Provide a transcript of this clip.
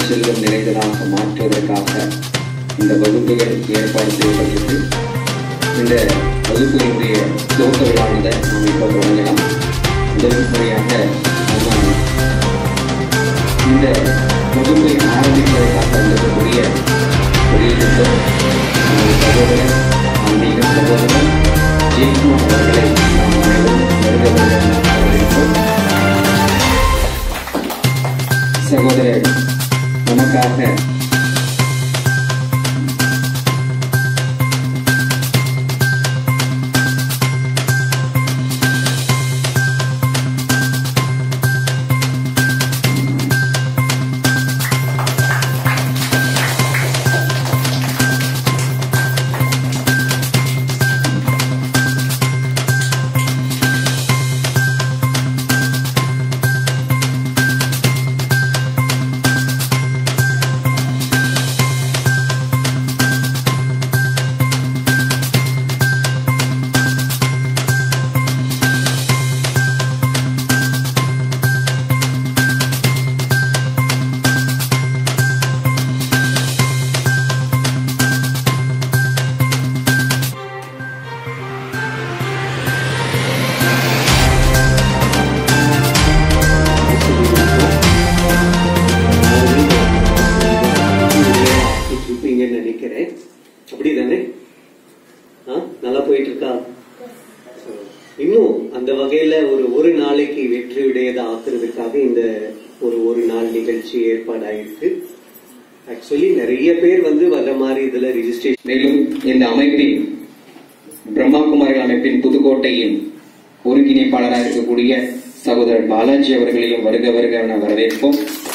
செல்வம் நிறைந்ததாக மாற்றுவதற்காக இந்த வகுப்புகள் ஏற்பாடு செய்யப்பட்டிருக்கு இந்த வகுப்புகளுடைய துவக்க விழானதை நாம் இப்போ தொடங்கலாம் முதல் முறையாக நம்ம இந்த வகுப்பை ஆரம்பிப்பதற்காக வந்திருக்கக்கூடிய வெளியிட்டிருந்தோம் நமது சகோதரர் ஆன்மீக சகோதரர் ஜெயக்குமார் அவர்களை நாம் அனைவரும் வருக வருக என வரவேற்போம் சகோதரர் நமக்காக இருப்பீங்கன்னு நினைக்கிறேன் அப்படிதானே ஆ நல்லா போயிட்டு இருக்கா இன்னும் அந்த வகையில ஒரு ஒரு நாளைக்கு வெற்றியுடையதை ஆக்குறதுக்காக இந்த ஒரு ஒரு நாள் நிகழ்ச்சி ஏற்பாடாயிருக்கு ஆக்சுவலி நிறைய பேர் வந்து வர்ற மாதிரி இதுல ரிஜிஸ்ட்ரேஷன் மேலும் இந்த அமைப்பின் பிரம்மாகுமாரிகள் அமைப்பின் புதுக்கோட்டையின் ஒருங்கிணைப்பாளராக இருக்கக்கூடிய சகோதரர் பாலாஜி அவர்களையும் வருக வருக என வரவேற்போம்